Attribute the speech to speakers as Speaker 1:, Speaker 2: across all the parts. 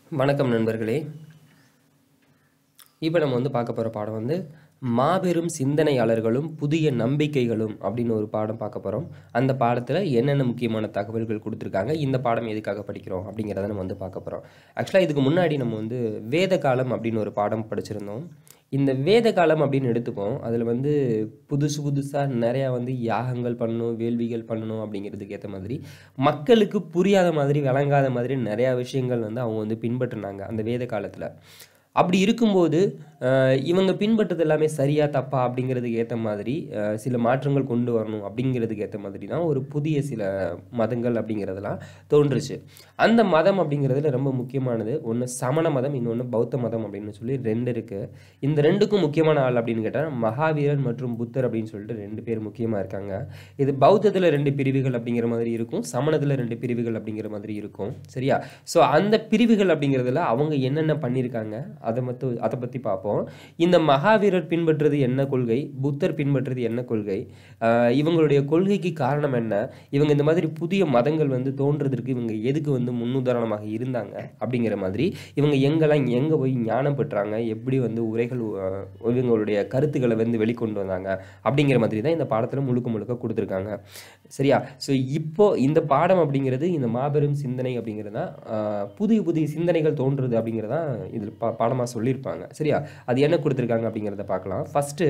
Speaker 1: வணக்கம் நண்பர்களே இப்போ நம்ம வந்து பார்க்க போகிற பாடம் வந்து மாபெரும் சிந்தனையாளர்களும் புதிய நம்பிக்கைகளும் அப்படின்னு ஒரு பாடம் பார்க்க போகிறோம் அந்த பாடத்தில் என்னென்ன முக்கியமான தகவல்கள் கொடுத்துருக்காங்க இந்த பாடம் எதுக்காக படிக்கிறோம் அப்படிங்கிறத நம்ம வந்து பார்க்க போகிறோம் ஆக்சுவலாக இதுக்கு முன்னாடி நம்ம வந்து வேத காலம் அப்படின்னு ஒரு பாடம் படிச்சிருந்தோம் இந்த வேத காலம் அப்படின்னு எடுத்துப்போம் அதில் வந்து புதுசு புதுசாக நிறையா வந்து யாகங்கள் பண்ணணும் வேள்விகள் பண்ணணும் அப்படிங்கிறதுக்கு ஏற்ற மாதிரி மக்களுக்கு புரியாத மாதிரி விளங்காத மாதிரி நிறையா விஷயங்கள் வந்து அவங்க வந்து பின்பற்றினாங்க அந்த வேத காலத்தில் அப்படி இருக்கும்போது அஹ், இவங்க பின்பற்றது எல்லாமே சரியா தப்பா அப்படிங்கிறதுக்கு ஏற்ற மாதிரி அஹ், சில மாற்றங்கள் கொண்டு வரணும் அப்படிங்கிறதுக்கு ஏற்ற மாதிரி தான் ஒரு புதிய சில மதங்கள் அப்படிங்கிறதெல்லாம் தோன்றுச்சு அந்த மதம் அப்படிங்கிறதுல ரொம்ப முக்கியமானது ஒன்று சமண மதம் இன்னொன்று பௌத்த மதம் அப்படின்னு சொல்லி ரெண்டு இருக்குது இந்த ரெண்டுக்கும் முக்கியமான ஆள் அப்படின்னு கேட்டால் மகாவீரன் மற்றும் புத்தர் அப்படின்னு சொல்லிட்டு ரெண்டு பேர் முக்கியமாக இருக்காங்க இது பௌத்தத்தில் ரெண்டு பிரிவுகள் அப்படிங்கிற மாதிரி இருக்கும் சமணத்தில் ரெண்டு பிரிவுகள் அப்படிங்கிற மாதிரி இருக்கும் சரியா ஸோ அந்த பிரிவுகள் அப்படிங்கிறதுல அவங்க என்னென்ன பண்ணியிருக்காங்க அதை மட்டும் அதை பற்றி பார்ப்போம் இந்த மகாவீரர் பின்பற்றுறது என்ன கொள்கை புத்தர் பின்பற்றுறது என்ன கொள்கை ஆஹ் இவங்களுடைய கொள்கைக்கு காரணம் என்ன இவங்க இந்த மாதிரி புதிய மதங்கள் வந்து தோன்றதற்கு இவங்க எதுக்கு வந்து முன்னுதாரணமாக இருந்தாங்க அப்படிங்கிற மாதிரி இவங்க எங்கெல்லாம் எங்கே போய் ஞானம் பெற்றாங்க எப்படி வந்து உரைகள் ஆஹ் இவங்களுடைய கருத்துக்களை வந்து வெளிக்கொண்டு வந்தாங்க அப்படிங்கிற மாதிரி தான் இந்த பாடத்தில் முழுக்க முழுக்க கொடுத்துருக்காங்க சரியா ஸோ இப்போ இந்த பாடம் அப்படிங்கிறது இந்த மாபெரும் சிந்தனை அப்படிங்கிறது தான் ஆஹ் புதிய புதிய சிந்தனைகள் தோன்றுறது அப்படிங்கிறது தான் இதில் பா பாடமாக சொல்லியிருப்பாங்க சரியா அது என்ன கொடுத்துருக்காங்க அப்படிங்கிறத பார்க்கலாம் ஃபஸ்ட்டு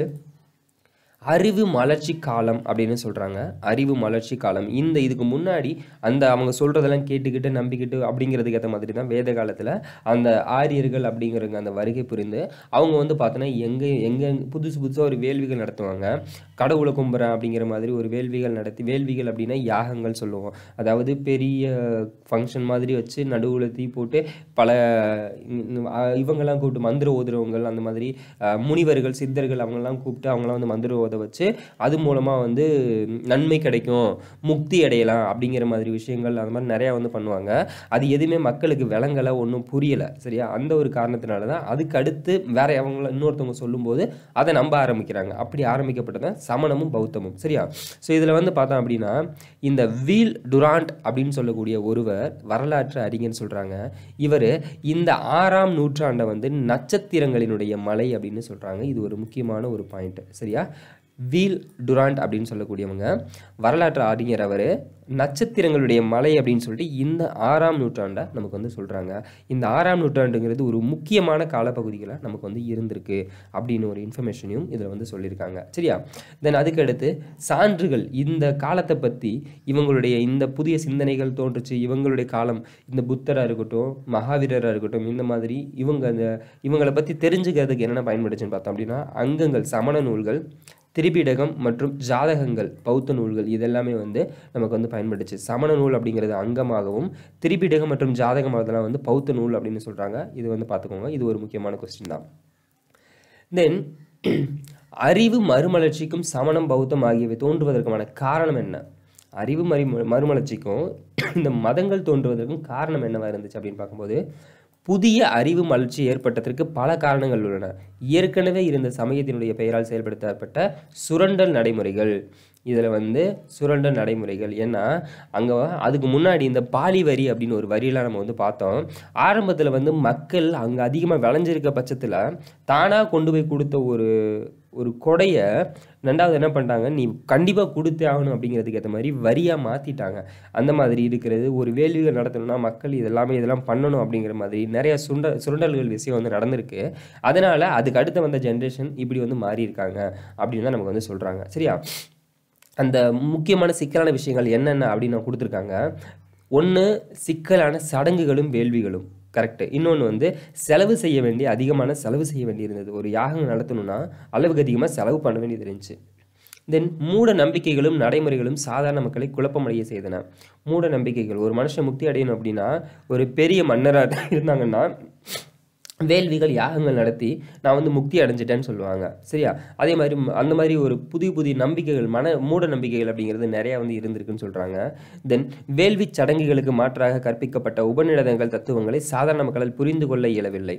Speaker 1: அறிவு மலர்ச்சி காலம் அப்படின்னு சொல்கிறாங்க அறிவு மலர்ச்சி காலம் இந்த இதுக்கு முன்னாடி அந்த அவங்க சொல்கிறதெல்லாம் கேட்டுக்கிட்டு நம்பிக்கிட்டு அப்படிங்கிறதுக்கு ஏற்ற மாதிரி தான் வேத காலத்தில் அந்த ஆரியர்கள் அப்படிங்கிறவங்க அந்த வருகை புரிந்து அவங்க வந்து பார்த்தோன்னா எங்கே எங்கே புதுசு புதுசாக ஒரு வேள்விகள் நடத்துவாங்க கடவுளை கும்புறேன் அப்படிங்கிற மாதிரி ஒரு வேள்விகள் நடத்தி வேள்விகள் அப்படின்னா யாகங்கள் சொல்லுவோம் அதாவது பெரிய ஃபங்க்ஷன் மாதிரி வச்சு நடுவில் தீ போட்டு பல இ- அஹ் இவங்கெல்லாம் கூப்பிட்டு மந்திர ஓதுறவங்க அந்த மாதிரி அஹ், முனிவர்கள் சித்தர்கள் அவங்கெல்லாம் கூப்பிட்டு அவங்களாம் வந்து மந்திர ஓத வச்சு அது மூலமாக வந்து நன்மை கிடைக்கும் முக்தி அடையலாம் அப்படிங்கிற மாதிரி விஷயங்கள் அந்த மாதிரி நிறையா வந்து பண்ணுவாங்க அது எதுவுமே மக்களுக்கு விளங்கலை ஒன்றும் புரியலை சரியா அந்த ஒரு காரணத்தினால தான் அதுக்கு அடுத்து வேற அவங்கள இன்னொருத்தவங்க சொல்லும்போது அதை நம்ப ஆரம்பிக்கிறாங்க அப்படி ஆரம்பிக்கப்பட்டதான் சமணமும் பௌத்தமும் சரியா ஸோ இதில் வந்து பார்த்தோம் அப்படின்னா இந்த வீல் டுராண்ட் அப்படின்னு சொல்லக்கூடிய ஒருவர் வரலாற்று அறிஞர்னு சொல்கிறாங்க இவர் இந்த ஆறாம் நூற்றாண்டை வந்து நட்சத்திரங்களினுடைய மலை அப்படின்னு சொல்கிறாங்க இது ஒரு முக்கியமான ஒரு பாயிண்ட் சரியா வீல் டுராண்ட் அப்படின்னு சொல்லக்கூடியவங்க வரலாற்று அறிஞர் அவர் நட்சத்திரங்களுடைய மலை அப்படின்னு சொல்லிட்டு இந்த ஆறாம் நூற்றாண்டை நமக்கு வந்து சொல்கிறாங்க இந்த ஆறாம் நூற்றாண்டுங்கிறது ஒரு முக்கியமான காலப்பகுதிகளை நமக்கு வந்து இருந்திருக்கு அப்படின்னு ஒரு இன்ஃபர்மேஷனையும் இதில் வந்து சொல்லியிருக்காங்க சரியா தென் அதுக்கடுத்து சான்றுகள் இந்த காலத்தை பற்றி இவங்களுடைய இந்த புதிய சிந்தனைகள் தோன்றுச்சு இவங்களுடைய காலம் இந்த புத்தராக இருக்கட்டும் மகாவீரராக இருக்கட்டும் இந்த மாதிரி இவங்க அந்த இவங்களை பற்றி தெரிஞ்சுக்கிறதுக்கு என்னென்ன பயன்படுச்சுன்னு பார்த்தோம் அப்படின்னா அங்கங்கள் சமண நூல்கள் திரிபிடகம் மற்றும் ஜாதகங்கள் பௌத்த நூல்கள் இதெல்லாமே வந்து நமக்கு வந்து பயன்படுச்சு சமண நூல் அப்படிங்கிறது அங்கமாகவும் திரிபிடகம் மற்றும் ஜாதகம் அதெல்லாம் வந்து பௌத்த நூல் அப்படின்னு சொல்கிறாங்க இது வந்து பார்த்துக்கோங்க இது ஒரு முக்கியமான கொஸ்டின் தான் தென் அறிவு மறுமலர்ச்சிக்கும் சமணம் பௌத்தம் ஆகியவை தோன்றுவதற்கான காரணம் என்ன அறிவு மறி மறுமலர்ச்சிக்கும் இந்த மதங்கள் தோன்றுவதற்கும் காரணம் என்னவா இருந்துச்சு அப்படின்னு பார்க்கும்போது புதிய அறிவு மலர்ச்சி ஏற்பட்டதற்கு பல காரணங்கள் உள்ளன ஏற்கனவே இருந்த சமயத்தினுடைய பெயரால் செயல்படுத்தப்பட்ட சுரண்டல் நடைமுறைகள் இதில் வந்து சுரண்டல் நடைமுறைகள் ஏன்னா அங்கே அதுக்கு முன்னாடி இந்த பாலி வரி அப்படின்னு ஒரு வரியெல்லாம் நம்ம வந்து பார்த்தோம் ஆரம்பத்தில் வந்து மக்கள் அங்கே அதிகமாக விளைஞ்சிருக்க பட்சத்தில் தானாக கொண்டு போய் கொடுத்த ஒரு ஒரு கொடையை ரெண்டாவது என்ன பண்ணிட்டாங்க நீ கண்டிப்பாக கொடுத்தே ஆகணும் அப்படிங்கிறதுக்கு ஏற்ற மாதிரி வரியாக மாற்றிட்டாங்க அந்த மாதிரி இருக்கிறது ஒரு வேள்விகள் நடத்தணும்னா மக்கள் இதெல்லாமே இதெல்லாம் பண்ணணும் அப்படிங்கிற மாதிரி நிறைய சுண்ட சுரண்டல்கள் விஷயம் வந்து நடந்திருக்கு அதனால் அதுக்கு அடுத்து வந்த ஜென்ரேஷன் இப்படி வந்து மாறி இருக்காங்க அப்படின்னு தான் நமக்கு வந்து சொல்கிறாங்க சரியா அந்த முக்கியமான சிக்கலான விஷயங்கள் என்னென்ன அப்படின்னு நான் கொடுத்துருக்காங்க ஒன்று சிக்கலான சடங்குகளும் வேள்விகளும் கரெக்டு இன்னொன்று வந்து செலவு செய்ய வேண்டிய அதிகமான செலவு செய்ய வேண்டியிருந்தது ஒரு யாகம் நடத்தணும்னா அளவுக்கு அதிகமாக செலவு பண்ண வேண்டியது இருந்துச்சு தென் மூட நம்பிக்கைகளும் நடைமுறைகளும் சாதாரண மக்களை குழப்பமடைய செய்தன மூட நம்பிக்கைகள் ஒரு மனுஷன் முக்தி அடையணும் அப்படின்னா ஒரு பெரிய மன்னராக இருந்தாங்கன்னா வேள்விகள் யாகங்கள் நடத்தி நான் வந்து முக்தி அடைஞ்சிட்டேன்னு சொல்லுவாங்க சரியா அதே மாதிரி ம- அந்த மாதிரி ஒரு புதிய புதிய நம்பிக்கைகள் மன மூட நம்பிக்கைகள் அப்படிங்கிறது நிறையா வந்து இருந்திருக்குன்னு சொல்கிறாங்க தென் வேள்வி சடங்குகளுக்கு மாற்றாக கற்பிக்கப்பட்ட உபநிடதங்கள் தத்துவங்களை சாதாரண மக்களால் புரிந்து கொள்ள இயலவில்லை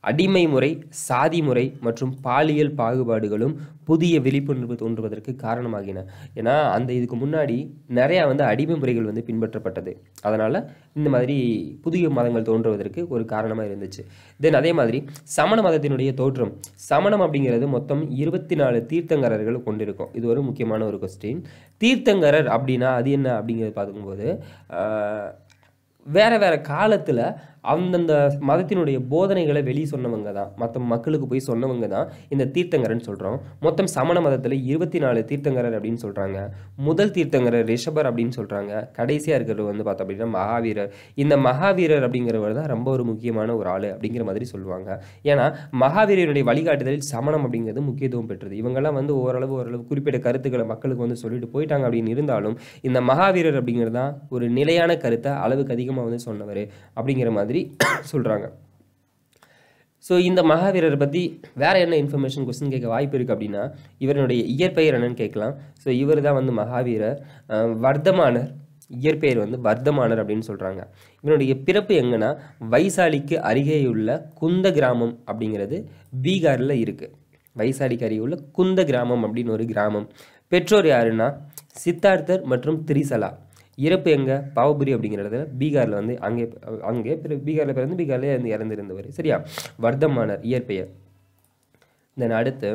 Speaker 1: அடிமை முறை சாதி முறை மற்றும் பாலியல் பாகுபாடுகளும் புதிய விழிப்புணர்வு தோன்றுவதற்கு காரணமாகின ஏன்னா அந்த இதுக்கு முன்னாடி நிறையா வந்து அடிமை முறைகள் வந்து பின்பற்றப்பட்டது அதனால் இந்த மாதிரி புதிய மதங்கள் தோன்றுவதற்கு ஒரு காரணமாக இருந்துச்சு தென் அதே மாதிரி சமண மதத்தினுடைய தோற்றம் சமணம் அப்படிங்கிறது மொத்தம் இருபத்தி நாலு தீர்த்தங்கரர்கள் கொண்டிருக்கும் இது ஒரு முக்கியமான ஒரு கொஸ்டின் தீர்த்தங்கரர் அப்படின்னா அது என்ன அப்படிங்கிறது பார்க்கும்போது ஆஹ், வேற வேற காலத்தில் அந்தந்த மதத்தினுடைய போதனைகளை வெளியே சொன்னவங்க தான் மற்ற மக்களுக்கு போய் சொன்னவங்க தான் இந்த தீர்த்தங்கரன் சொல்கிறோம் மொத்தம் சமண மதத்தில் இருபத்தி நாலு தீர்த்தங்கரர் அப்படின்னு சொல்கிறாங்க முதல் தீர்த்தங்கரர் ரிஷபர் அப்படின்னு சொல்கிறாங்க கடைசியாக இருக்கிறவர் வந்து பார்த்தோம் அப்படின்னா மகாவீரர் இந்த மகாவீரர் அப்படிங்கிறவர் தான் ரொம்ப ஒரு முக்கியமான ஒரு ஆள் அப்படிங்கிற மாதிரி சொல்லுவாங்க ஏன்னா மகாவீரருடைய வழிகாட்டுதலில் சமணம் அப்படிங்கிறது முக்கியத்துவம் பெற்றது இவங்கெல்லாம் வந்து ஓரளவு ஓரளவு குறிப்பிட்ட கருத்துக்களை மக்களுக்கு வந்து சொல்லிட்டு போயிட்டாங்க அப்படின்னு இருந்தாலும் இந்த மகாவீரர் அப்படிங்கிறது தான் ஒரு நிலையான கருத்தை அளவுக்கு அதிகமாக வந்து சொன்னவர் அப்படிங்கிற மாதிரி சொல்கிறாங்க ஸோ இந்த மகாவீரரை பற்றி வேறு என்ன இன்ஃபர்மேஷன் கொஸ்டின் கேட்க வாய்ப்பு இருக்குது அப்படின்னா இவருடைய இயற்பெயர் என்னன்னு கேட்கலாம் ஸோ இவர் தான் வந்து மகாவீரர் அஹ், வர்த்தமானர் இயற்பெயர் வந்து வர்த்தமானர் அப்படின்னு சொல்கிறாங்க இவனுடைய பிறப்பு எங்கன்னா வைசாலிக்கு அருகேயுள்ள குந்த கிராமம் அப்படிங்கிறது பீகாரில் இருக்குது வைசாலிக்கு அருகே உள்ள குந்த கிராமம் அப்படின்னு ஒரு கிராமம் பெற்றோர் யாருன்னா சித்தார்த்தர் மற்றும் திரிசலா இறப்பு எங்கே பாவபுரி அப்படிங்கிற இடத்துல பீகாரில் வந்து அங்கே அங்கே பிற- பீகாரில் பிறந்து பீகார்லேயே வந்து இறந்திருந்தவர் சரியா வர்த்தமானர் இயற்பெயர் தென் அடுத்து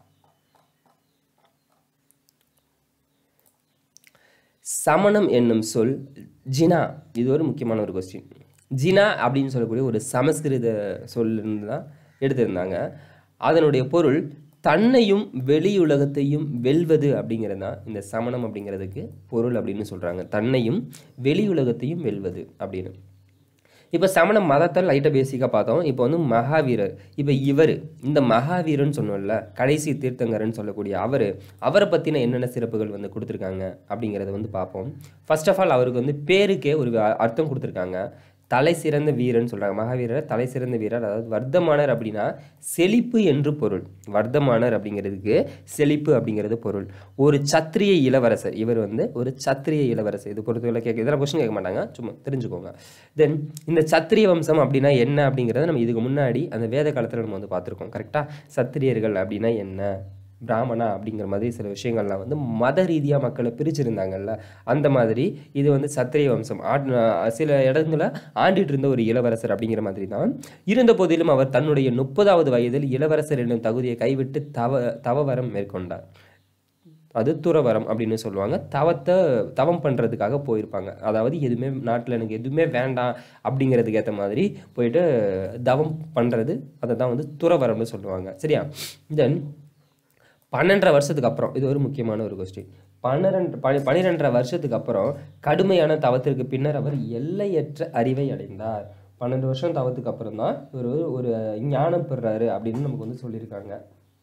Speaker 1: சமணம் என்னும் சொல் ஜினா இது ஒரு முக்கியமான ஒரு கொஸ்டின் ஜினா அப்படின்னு சொல்லக்கூடிய ஒரு சமஸ்கிருத சொல்லிருந்து தான் எடுத்திருந்தாங்க அதனுடைய பொருள் தன்னையும் வெளியுலகத்தையும் வெல்வது அப்படிங்கிறது தான் இந்த சமணம் அப்படிங்கிறதுக்கு பொருள் அப்படின்னு சொல்கிறாங்க தன்னையும் வெளியுலகத்தையும் வெல்வது அப்படின்னு இப்போ சமண மதத்தை லைட்டாக பேசிக்காக பார்த்தோம் இப்போ வந்து மகாவீரர் இப்போ இவர் இந்த மகாவீரன் சொன்னோம்ல கடைசி தீர்த்தங்கரன் சொல்லக்கூடிய அவர் அவரை பற்றின என்னென்ன சிறப்புகள் வந்து கொடுத்துருக்காங்க அப்படிங்கிறத வந்து பார்ப்போம் ஃபர்ஸ்ட் ஆஃப் ஆல் அவருக்கு வந்து பேருக்கே ஒரு அ- அர்த்தம் கொடுத்துருக்காங்க தலை சிறந்த வீரன் சொல்கிறாங்க மகாவீரர் தலை சிறந்த வீரர் அதாவது வர்த்தமானர் அப்படின்னா செழிப்பு என்று பொருள் வர்த்தமானர் அப்படிங்கிறதுக்கு செழிப்பு அப்படிங்கிறது பொருள் ஒரு சத்திரிய இளவரசர் இவர் வந்து ஒரு சத்திரிய இளவரசர் இது பொறுத்தவரை கேட்க இதெல்லாம் கொஸ்டின் கேட்க மாட்டாங்க சும்மா தெரிஞ்சுக்கோங்க தென் இந்த சத்திரிய வம்சம் அப்படின்னா என்ன அப்படிங்கிறத நம்ம இதுக்கு முன்னாடி அந்த வேத காலத்தில் நம்ம வந்து பார்த்துருக்கோம் கரெக்டாக சத்திரியர்கள் அப்படின்னா என்ன பிராமணா அப்படிங்கிற மாதிரி சில விஷயங்கள்லாம் வந்து மத ரீதியாக மக்களை பிரிச்சிருந்தாங்கல்ல அந்த மாதிரி இது வந்து சத்திரிய வம்சம் ஆட் சில இடங்கள ஆண்டிட்டு இருந்த ஒரு இளவரசர் அப்படிங்கிற மாதிரி தான் இருந்த போதிலும் அவர் தன்னுடைய முப்பதாவது வயதில் இளவரசர் என்னும் தகுதியை கைவிட்டு தவ தவவரம் மேற்கொண்டார் அது துறவரம் அப்படின்னு சொல்லுவாங்க தவத்தை தவம் பண்ணுறதுக்காக போயிருப்பாங்க அதாவது எதுவுமே நாட்டில் எனக்கு எதுவுமே வேண்டாம் அப்படிங்கிறதுக்கு ஏற்ற மாதிரி போயிட்டு தவம் பண்ணுறது அதை தான் வந்து துறவரம்னு சொல்லுவாங்க சரியா தென் பன்னெண்டரை வருஷத்துக்கு அப்புறம் இது ஒரு முக்கியமான ஒரு கொஸ்டின் பன்னிரெண்டு பனி பன்னிரெண்டரை வருஷத்துக்கு அப்புறம் கடுமையான தவத்திற்கு பின்னர் அவர் எல்லையற்ற அறிவை அடைந்தார் பன்னெண்டு வருஷம் தவத்துக்கு அப்புறம் தான் இவர் ஒரு ஞானம் பெறுறாரு அப்படின்னு நமக்கு வந்து சொல்லியிருக்காங்க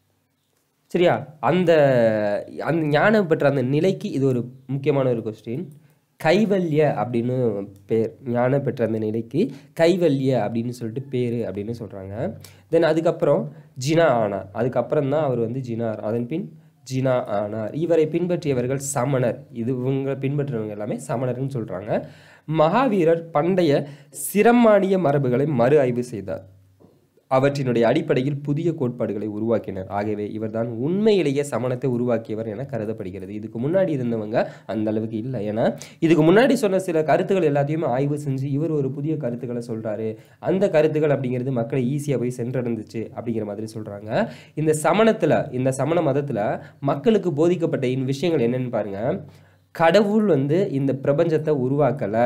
Speaker 1: சரியா அந்த அந்த ஞானம் பெற்ற அந்த நிலைக்கு இது ஒரு முக்கியமான ஒரு கொஸ்டின் கைவல்ய அப்படின்னு பேர் ஞானம் பெற்ற அந்த நிலைக்கு கைவல்ய அப்படின்னு சொல்லிட்டு பேர் அப்படின்னு சொல்கிறாங்க தென் அதுக்கப்புறம் ஜினா ஆனார் அதுக்கப்புறம் தான் அவர் வந்து ஜினார் அதன் பின் ஜினா ஆனார் இவரை பின்பற்றியவர்கள் சமணர் இது இவங்க பின்பற்றினவங்க எல்லாமே சமணர்னு சொல்கிறாங்க மகாவீரர் பண்டைய சிரமானிய மரபுகளை மறு ஆய்வு செய்தார் அவற்றினுடைய அடிப்படையில் புதிய கோட்பாடுகளை உருவாக்கினர் ஆகவே இவர்தான் உண்மையிலேயே சமணத்தை உருவாக்கியவர் என கருதப்படுகிறது இதுக்கு முன்னாடி இருந்தவங்க அந்த அளவுக்கு இல்லை ஏன்னா இதுக்கு முன்னாடி சொன்ன சில கருத்துக்கள் எல்லாத்தையுமே ஆய்வு செஞ்சு இவர் ஒரு புதிய கருத்துக்களை சொல்றாரு அந்த கருத்துக்கள் அப்படிங்கிறது மக்களை ஈஸியாக போய் சென்றடைந்துச்சு அப்படிங்கிற மாதிரி சொல்றாங்க இந்த சமணத்துல இந்த சமண மதத்துல மக்களுக்கு போதிக்கப்பட்ட இந்த விஷயங்கள் என்னன்னு பாருங்க கடவுள் வந்து இந்த பிரபஞ்சத்தை உருவாக்கல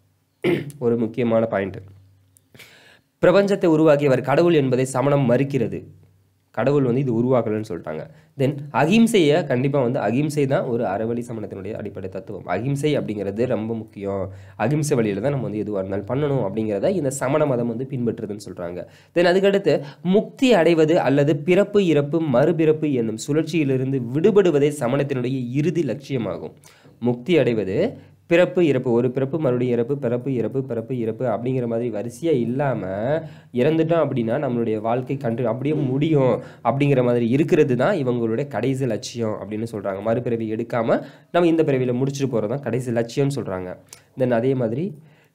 Speaker 1: ஒரு முக்கியமான பாயிண்ட் பிரபஞ்சத்தை உருவாக்கியவர் கடவுள் என்பதை சமணம் மறுக்கிறது கடவுள் வந்து இது உருவாக்கலன்னு சொல்லிட்டாங்க தென் அகிம்சையை கண்டிப்பாக வந்து அகிம்சை தான் ஒரு அறவழி சமணத்தினுடைய அடிப்படை தத்துவம் அகிம்சை அப்படிங்கிறது ரொம்ப முக்கியம் அகிம்சை வழியில் தான் நம்ம வந்து எதுவாக இருந்தாலும் பண்ணணும் அப்படிங்கிறத இந்த சமண மதம் வந்து பின்பற்றுதுன்னு சொல்கிறாங்க தென் அதுக்கடுத்து முக்தி அடைவது அல்லது பிறப்பு இறப்பு மறுபிறப்பு என்னும் சுழற்சியிலிருந்து விடுபடுவதே சமணத்தினுடைய இறுதி லட்சியமாகும் முக்தி அடைவது பிறப்பு இறப்பு ஒரு பிறப்பு மறுபடியும் இறப்பு பிறப்பு இறப்பு பிறப்பு இறப்பு அப்படிங்கிற மாதிரி வரிசையாக இல்லாமல் இறந்துட்டோம் அப்படின்னா நம்மளுடைய வாழ்க்கை கண்டு அப்படியே முடியும் அப்படிங்கிற மாதிரி இருக்கிறது தான் இவங்களுடைய கடைசி லட்சியம் அப்படின்னு சொல்கிறாங்க மறுபிறவி எடுக்காமல் நம்ம இந்த பிறவியில் முடிச்சுட்டு போகிறது தான் கடைசி லட்சியம்னு சொல்கிறாங்க தென் அதே மாதிரி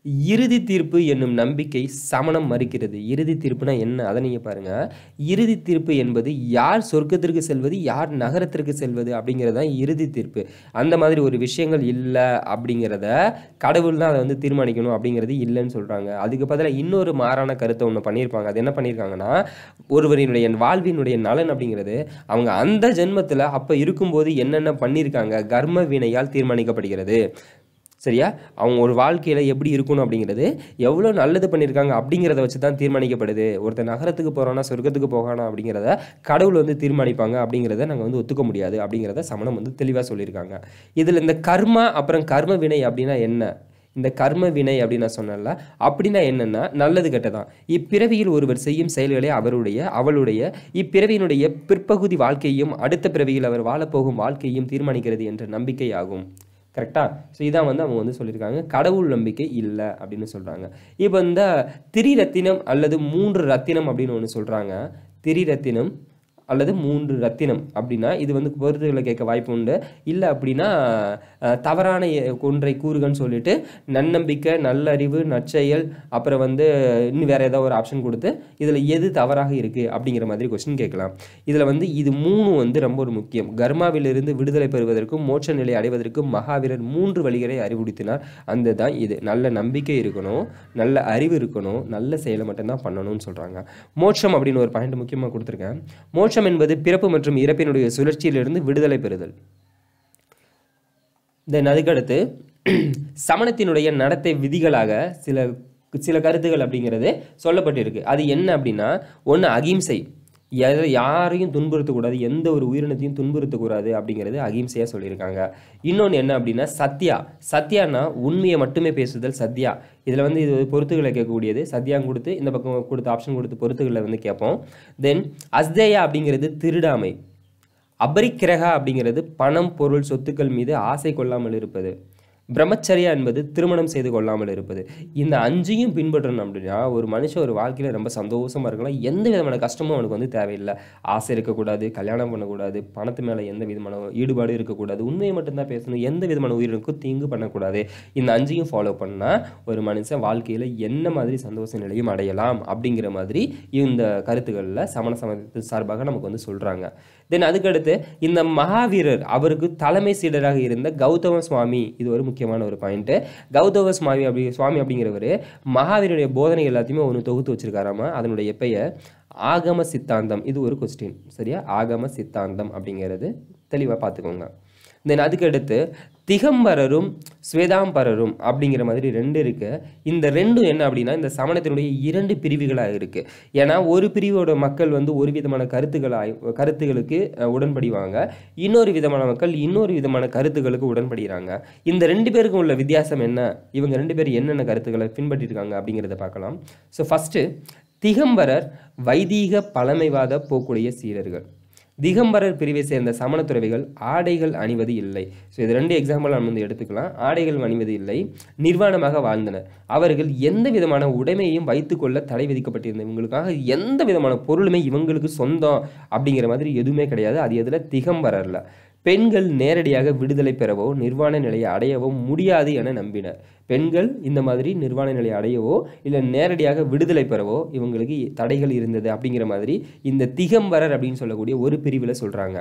Speaker 1: இறுதி தீர்ப்பு என்னும் நம்பிக்கை சமணம் மறுக்கிறது இறுதி தீர்ப்புனா என்ன அதை நீங்கள் பாருங்கள் இறுதி தீர்ப்பு என்பது யார் சொர்க்கத்திற்கு செல்வது யார் நகரத்திற்கு செல்வது அப்படிங்கிறது தான் இறுதி தீர்ப்பு அந்த மாதிரி ஒரு விஷயங்கள் இல்லை அப்படிங்கிறத கடவுள் தான் அதை வந்து தீர்மானிக்கணும் அப்படிங்கிறது இல்லைன்னு சொல்கிறாங்க அதுக்கு பதிலாக இன்னொரு மாறான கருத்தை ஒன்று பண்ணியிருப்பாங்க அது என்ன பண்ணியிருக்காங்கன்னா ஒருவரினுடைய வாழ்வினுடைய நலன் அப்படிங்கிறது அவங்க அந்த ஜென்மத்தில் அப்போ இருக்கும்போது என்னென்ன பண்ணியிருக்காங்க கர்ம வினையால் தீர்மானிக்கப்படுகிறது சரியா அவங்க ஒரு வாழ்க்கையில் எப்படி இருக்கணும் அப்படிங்கிறது எவ்வளோ நல்லது பண்ணியிருக்காங்க அப்படிங்கிறத வச்சு தான் தீர்மானிக்கப்படுது ஒருத்தர் நகரத்துக்கு போகிறானா சொர்க்கத்துக்கு போகானா அப்படிங்கிறத கடவுள் வந்து தீர்மானிப்பாங்க அப்படிங்கிறத நாங்கள் வந்து ஒத்துக்க முடியாது அப்படிங்கிறத சமணம் வந்து தெளிவாக சொல்லியிருக்காங்க இதில் இந்த கர்மா அப்புறம் கர்ம வினை அப்படின்னா என்ன இந்த கர்ம வினை அப்படின்னு நான் சொன்னேன்ல அப்படின்னா என்னன்னா நல்லது கெட்டதான் இப்பிறவியில் ஒருவர் செய்யும் செயல்களே அவருடைய அவளுடைய இப்பிறவியினுடைய பிற்பகுதி வாழ்க்கையும் அடுத்த பிறவியில் அவர் வாழப்போகும் வாழ்க்கையும் தீர்மானிக்கிறது என்ற நம்பிக்கை ஆகும் கரெக்டா ஸோ இதான் வந்து அவங்க வந்து சொல்லியிருக்காங்க கடவுள் நம்பிக்கை இல்லை அப்படின்னு சொல்கிறாங்க இப்போ இந்த திரிரத்தினம் அல்லது மூன்று ரத்தினம் அப்படின்னு ஒன்று சொல்கிறாங்க திரிரத்தினம் அல்லது மூன்று ரத்தினம் அப்படின்னா இது வந்து பொறுத்துகளை கேட்க வாய்ப்பு உண்டு இல்லை அப்படின்னா அஹ், தவறான எ- ஒன்றை கூறுகன்னு சொல்லிட்டு நன்னம்பிக்கை நல்லறிவு நற்செயல் அப்புறம் வந்து இன்னும் வேற ஏதாவது ஒரு ஆப்ஷன் கொடுத்து இதில் எது தவறாக இருக்குது அப்படிங்கிற மாதிரி கொஸ்டின் கேட்கலாம் இதில் வந்து இது மூணு வந்து ரொம்ப ஒரு முக்கியம் கர்மாவிலிருந்து விடுதலை பெறுவதற்கும் மோட்ச நிலை அடைவதற்கும் மகாவீரர் மூன்று வழிகளை அறிவுறுத்தினார் அந்த தான் இது நல்ல நம்பிக்கை இருக்கணும் நல்ல அறிவு இருக்கணும் நல்ல செயலை மட்டும்தான் பண்ணணும்னு சொல்கிறாங்க மோட்சம் அப்படின்னு ஒரு பாயிண்ட் முக்கியமாக கொடுத்துருக்கேன் மோட்சம் என்பது பிறப்பு மற்றும் இறப்பினுடைய சுழற்சியிலிருந்து விடுதலை பெறுதல் தென் அதுக்கடுத்து சமணத்தினுடைய நடத்தை விதிகளாக சில சில கருத்துகள் அப்படிங்கிறது சொல்லப்பட்டிருக்கு அது என்ன அப்படின்னா ஒன்று அகிம்சை எதை யாரையும் துன்புறுத்தக்கூடாது எந்த ஒரு உயிரினத்தையும் துன்புறுத்தக்கூடாது அப்படிங்கிறது அகிம்சையாக சொல்லியிருக்காங்க இன்னொன்று என்ன அப்படின்னா சத்யா சத்யானா உண்மையை மட்டுமே பேசுதல் சத்யா இதில் வந்து இது பொறுத்துகளை கேட்கக்கூடியது சத்யாங்க கொடுத்து இந்த பக்கம் கொடுத்து ஆப்ஷன் கொடுத்து பொறுத்துகளை வந்து கேட்போம் தென் அஸ்தேயா அப்படிங்கிறது திருடாமை அபரிக்கிரகா அப்படிங்கிறது பணம் பொருள் சொத்துக்கள் மீது ஆசை கொள்ளாமல் இருப்பது பிரம்மச்சரியா என்பது திருமணம் செய்து கொள்ளாமல் இருப்பது இந்த அஞ்சையும் பின்பற்றணும் அப்படின்னா ஒரு மனுஷன் ஒரு வாழ்க்கையில் ரொம்ப சந்தோஷமா இருக்கலாம் எந்த விதமான கஷ்டமும் அவனுக்கு வந்து தேவையில்லை ஆசை இருக்கக்கூடாது கல்யாணம் பண்ணக்கூடாது பணத்து மேலே எந்த விதமான ஈடுபாடு இருக்கக்கூடாது உண்மையை மட்டும்தான் பேசணும் எந்த விதமான உயிரினுக்கும் தீங்கு பண்ணக்கூடாது இந்த அஞ்சையும் ஃபாலோ பண்ணால் ஒரு மனுஷன் வாழ்க்கையில் என்ன மாதிரி சந்தோஷ நிலையும் அடையலாம் அப்படிங்கிற மாதிரி இந்த கருத்துக்களில் சமண சமயத்து சார்பாக நமக்கு வந்து சொல்கிறாங்க தென் அதுக்கடுத்து இந்த மகாவீரர் அவருக்கு தலைமை சீடராக இருந்த கௌதம சுவாமி இது ஒரு முக்கியமான ஒரு பாயிண்ட்டு கௌதம சுவாமி அப்படி சுவாமி அப்படிங்கிறவர் மகாவீரனுடைய போதனை எல்லாத்தையுமே ஒன்று தொகுத்து வச்சிருக்காராமா அதனுடைய பெயர் ஆகம சித்தாந்தம் இது ஒரு கொஸ்டின் சரியா ஆகம சித்தாந்தம் அப்படிங்கிறது தெளிவாக பார்த்துக்கோங்க தென் அதுக்கடுத்து திகம்பரரும் ஸ்வேதாம்பரரும் அப்படிங்கிற மாதிரி ரெண்டு இருக்கு இந்த ரெண்டும் என்ன அப்படின்னா இந்த சமணத்தினுடைய இரண்டு பிரிவுகளாக இருக்கு ஏன்னா ஒரு பிரிவோட மக்கள் வந்து ஒரு விதமான கருத்துக்களாய் கருத்துகளுக்கு அஹ், உடன்படிவாங்க இன்னொரு விதமான மக்கள் இன்னொரு விதமான கருத்துக்களுக்கு உடன்படுகிறாங்க இந்த ரெண்டு பேருக்கும் உள்ள வித்தியாசம் என்ன இவங்க ரெண்டு பேர் என்னென்ன கருத்துக்களை பின்பற்றிருக்காங்க அப்படிங்கிறத பார்க்கலாம் ஸோ ஃபஸ்ட்டு திகம்பரர் வைதீக பழமைவாத போக்குடைய சீரர்கள் திகம்பரர் பிரிவை சேர்ந்த சமண துறவிகள் ஆடைகள் அணிவது இல்லை ஸோ இது ரெண்டு எக்ஸாம்பிள் நம்ம வந்து எடுத்துக்கலாம் ஆடைகள் அணிவது இல்லை நிர்வாணமாக வாழ்ந்தனர் அவர்கள் எந்த விதமான உடைமையையும் வைத்துக்கொள்ள தடை விதிக்கப்பட்டிருந்த இவங்களுக்காக எந்த விதமான பொருளுமே இவங்களுக்கு சொந்தம் அப்படிங்கிற மாதிரி எதுவுமே கிடையாது அது எதில் திகம்பரர்ல பெண்கள் நேரடியாக விடுதலை பெறவோ நிர்வாண நிலையை அடையவோ முடியாது என நம்பினர் பெண்கள் இந்த மாதிரி நிர்வாண நிலையை அடையவோ இல்லை நேரடியாக விடுதலை பெறவோ இவங்களுக்கு தடைகள் இருந்தது அப்படிங்கிற மாதிரி இந்த திகம்பரர் அப்படின்னு சொல்லக்கூடிய ஒரு பிரிவில் சொல்கிறாங்க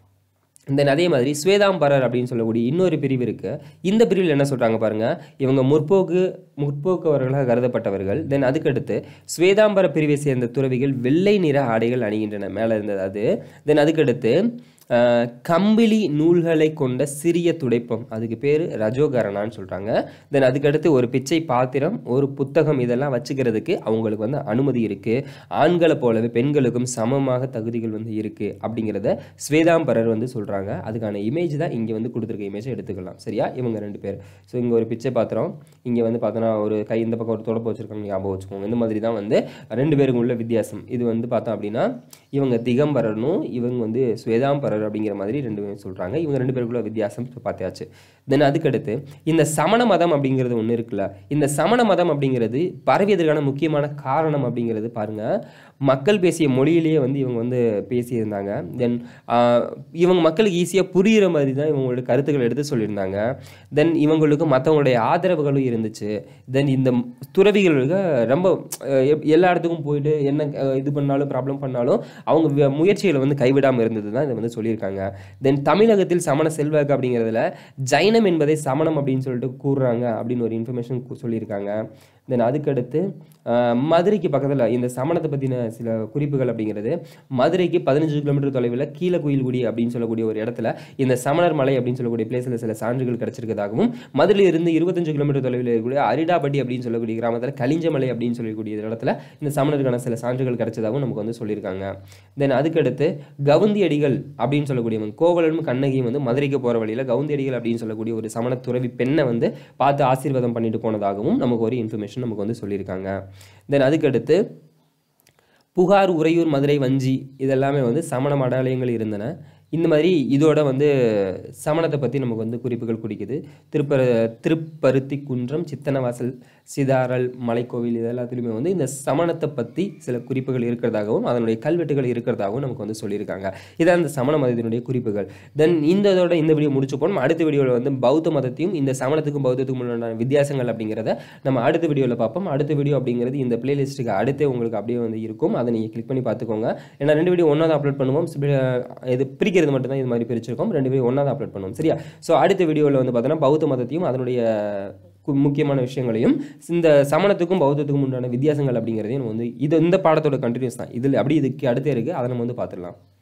Speaker 1: தென் அதே மாதிரி ஸ்வேதாம்பரர் அப்படின்னு சொல்லக்கூடிய இன்னொரு பிரிவு இருக்கு இந்த பிரிவில் என்ன சொல்றாங்க பாருங்க இவங்க முற்போக்கு முற்போக்கவர்களாக கருதப்பட்டவர்கள் தென் அதுக்கடுத்து ஸ்வேதாம்பர பிரிவை சேர்ந்த துறவிகள் வெள்ளை நிற ஆடைகள் அணிகின்றன மேலே இருந்தது அது தென் அதுக்கடுத்து ஆஹ், கம்பிளி நூல்களை கொண்ட சிறிய துடைப்பம் அதுக்கு பேர் ரஜோகரணான்னு சொல்கிறாங்க தென் அதுக்கடுத்து ஒரு பிச்சை பாத்திரம் ஒரு புத்தகம் இதெல்லாம் வச்சுக்கிறதுக்கு அவங்களுக்கு வந்து அனுமதி இருக்குது ஆண்களை போலவே பெண்களுக்கும் சமமாக தகுதிகள் வந்து இருக்குது அப்படிங்கிறத ஸ்வேதாம்பரர் வந்து சொல்கிறாங்க அதுக்கான இமேஜ் தான் இங்கே வந்து கொடுத்துருக்க இமேஜை எடுத்துக்கலாம் சரியா இவங்க ரெண்டு பேர் ஸோ இங்கே ஒரு பிச்சை பாத்திரம் இங்கே வந்து பார்த்தோன்னா ஒரு கை இந்த பக்கம் ஒரு தொடப்பு வச்சுருக்காங்க ஞாபகம் வச்சுக்கோங்க இந்த மாதிரி தான் வந்து ரெண்டு பேருக்கும் உள்ள வித்தியாசம் இது வந்து பார்த்தோம் அப்படின்னா இவங்க திகம்பரனும் இவங்க வந்து ஸ்வேதாம்பரரும் சிந்தனையாளர் அப்படிங்கிற மாதிரி ரெண்டு பேரும் சொல்கிறாங்க இவங்க ரெண்டு பேருக்குள்ள வித்தியாசம் பார்த்தாச்சு தென் அதுக்கடுத்து இந்த சமண மதம் அப்படிங்கிறது ஒன்று இருக்குல்ல இந்த சமண மதம் அப்படிங்கிறது பரவியதற்கான முக்கியமான காரணம் அப்படிங்கிறது பாருங்க மக்கள் பேசிய மொழியிலேயே வந்து இவங்க வந்து பேசியிருந்தாங்க தென் இவங்க மக்களுக்கு ஈஸியாக புரிகிற மாதிரி தான் இவங்களோட கருத்துக்கள் எடுத்து சொல்லியிருந்தாங்க தென் இவங்களுக்கு மற்றவங்களுடைய ஆதரவுகளும் இருந்துச்சு தென் இந்த துறவிகளுக்கு ரொம்ப அஹ், எப்- எல்லா இடத்துக்கும் போயிட்டு என்ன அஹ், இது பண்ணாலும் ப்ராப்ளம் பண்ணாலும் அவங்க வி- முயற்சிகளை வந்து கைவிடாமல் இருந்தது தான் இதை வந்து சொல்லியிருக்காங்க தென் தமிழகத்தில் சமண செல்வாக்கு அப்படிங்கிறதுல ஜைனம் என்பதை சமணம் அப்படின்னு சொல்லிட்டு கூறுறாங்க அப்படின்னு ஒரு இன்ஃபர்மேஷன் சொல்லியிருக்காங்க தென் அதுக்கடுத்து அஹ், மதுரைக்கு பக்கத்தில் இந்த சமணத்தை பற்றின சில குறிப்புகள் அப்படிங்கிறது மதுரைக்கு பதினஞ்சு கிலோமீட்டர் தொலைவில் கீழக்குயில்குடி அப்படின்னு சொல்லக்கூடிய ஒரு இடத்துல இந்த சமணர் மலை அப்படின்னு சொல்லக்கூடிய பிளேஸில் சில சான்றுகள் கிடைச்சிருக்கதாகவும் மதுரையில இருந்து இருபத்தஞ்சு கிலோமீட்டர் தொலைவில் இருக்கக்கூடிய அரிடாபட்டி அப்படின்னு சொல்லக்கூடிய கிராமத்தில் கலிஞ்சமலை அப்படின்னு சொல்லக்கூடிய இடத்துல இந்த சமணருக்கான சில சான்றுகள் கிடைச்சதாகவும் நமக்கு வந்து சொல்லியிருக்காங்க தென் அதுக்கடுத்து கவுந்தி அடிகள் அப்படின்னு சொல்லக்கூடியவங்க கோவலனும் கண்ணகியும் வந்து மதுரைக்கு போகிற வழியில் கவுந்தி அடிகள் அப்படின்னு சொல்லக்கூடிய ஒரு சமண துறவி பெண்ணை வந்து பார்த்து ஆசீர்வாதம் பண்ணிட்டு போனதாகவும் நமக்கு ஒரு இன்ஃபர்மேஷன் நமக்கு வந்து சொல்லியிருக்காங்க தென் அதுக்கடுத்து புகார் உறையூர் மதுரை வஞ்சி இதெல்லாமே வந்து சமண மடாலயங்கள் இருந்தன இந்த மாதிரி இதோட வந்து சமணத்தை பற்றி நமக்கு வந்து குறிப்புகள் குறிக்குது திருப்பர திருப்பருத்தி குன்றம் சித்தனவாசல் சிதாரல் மலைக்கோவில் இது எல்லாத்துலேயுமே வந்து இந்த சமணத்தை பற்றி சில குறிப்புகள் இருக்கிறதாகவும் அதனுடைய கல்வெட்டுகள் இருக்கிறதாகவும் நமக்கு வந்து சொல்லியிருக்காங்க இதான் இந்த சமண மதத்தினுடைய குறிப்புகள் தென் இந்த இதோட இந்த வீடியோ முடிச்சு போனோம் அடுத்த வீடியோவில் வந்து பௌத்த மதத்தையும் இந்த சமணத்துக்கும் பௌத்தத்துக்கும் உண்டான வித்தியாசங்கள் அப்படிங்கிறத நம்ம அடுத்த வீடியோவில் பார்ப்போம் அடுத்த வீடியோ அப்படிங்கிறது இந்த பிளேலிஸ்ட்டுக்கு அடுத்தே உங்களுக்கு அப்படியே வந்து இருக்கும் அதை நீங்கள் கிளிக் பண்ணி பார்த்துக்கோங்க ஏன்னா ரெண்டு வீடியோ ஒன்றா தான் அப்லோட் பண்ணுவோம் சிபி- இது பிரிக்கிறது மட்டும்தான் இது மாதிரி பிரிச்சிருக்கோம் ரெண்டு வீடியோ ஒன்றா தான் அப்லோட் பண்ணுவோம் சரியா ஸோ அடுத்த வீடியோவில் வந்து பார்த்தோன்னா பௌத்த மதத்தையும் அதனுடைய கு- முக்கியமான விஷயங்களையும் இந்த சமணத்துக்கும் பௌத்தத்துக்கும் உண்டான வித்தியாசங்கள் அப்படிங்கிறதையும் நம்ம வந்து இது இந்த பாடத்தோட கண்டினியூஸ் தான் இதில் அப்படி இதுக்கு அடுத்தே இருக்குது அதை நம்ம வந்து பார்த்துடலாம்